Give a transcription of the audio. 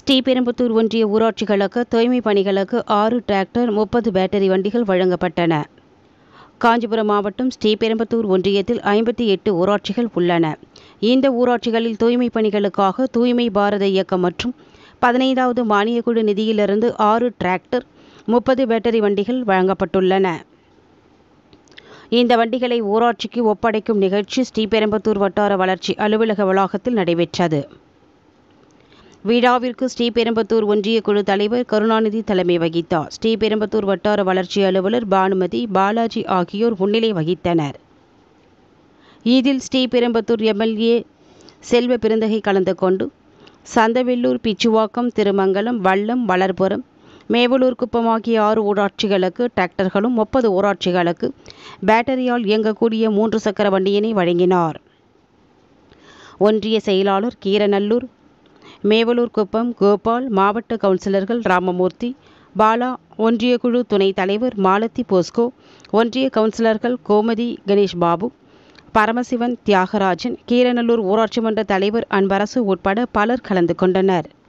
ஸ்ரீபெரும்புத்தூர் ஒன்றிய ஊராட்சிகளுக்கு தூய்மை பணிகளுக்கு ஆறு டிராக்டர் முப்பது பேட்டரி வண்டிகள் வழங்கப்பட்டன காஞ்சிபுரம் மாவட்டம் ஸ்ரீபெரும்புத்தூர் ஒன்றியத்தில் ஐம்பத்தி எட்டு ஊராட்சிகள் உள்ளன இந்த ஊராட்சிகளில் தூய்மை பணிகளுக்காக தூய்மை பாரத இயக்கம் மற்றும் பதினைந்தாவது மானியக்குழு நிதியிலிருந்து ஆறு டிராக்டர் முப்பது பேட்டரி வண்டிகள் வழங்கப்பட்டுள்ளன இந்த வண்டிகளை ஊராட்சிக்கு ஒப்படைக்கும் நிகழ்ச்சி ஸ்ரீபெரும்புத்தூர் வட்டார வளர்ச்சி அலுவலக வளாகத்தில் நடைபெற்றது விழாவிற்கு ஸ்ரீபெரும்புத்தூர் ஒன்றிய குழு தலைவர் கருணாநிதி தலைமை வகித்தார் ஸ்ரீபெரும்புத்தூர் வட்டார வளர்ச்சி அலுவலர் பானுமதி பாலாஜி ஆகியோர் முன்னிலை வகித்தனர் இதில் ஸ்ரீபெரும்புத்தூர் எம்எல்ஏ செல்வ பெருந்தகை கலந்து கொண்டு சந்தவெல்லூர் பிச்சுவாக்கம் திருமங்கலம் வல்லம் வளர்புரம் மேவலூர் குப்பம் ஆகிய ஆறு ஊராட்சிகளுக்கு டிராக்டர்களும் முப்பது ஊராட்சிகளுக்கு பேட்டரியால் இயங்கக்கூடிய மூன்று சக்கர வண்டியினை வழங்கினார் ஒன்றிய செயலாளர் கீரநல்லூர் மேவலூர் குப்பம் கோபால் மாவட்ட கவுன்சிலர்கள் ராமமூர்த்தி பாலா ஒன்றிய குழு துணைத் தலைவர் மாலத்தி போஸ்கோ ஒன்றிய கவுன்சிலர்கள் கோமதி கணேஷ் பாபு பரமசிவன் தியாகராஜன் கீரநல்லூர் ஊராட்சி மன்ற தலைவர் அன்பரசு உட்பட பலர் கலந்து கொண்டனர்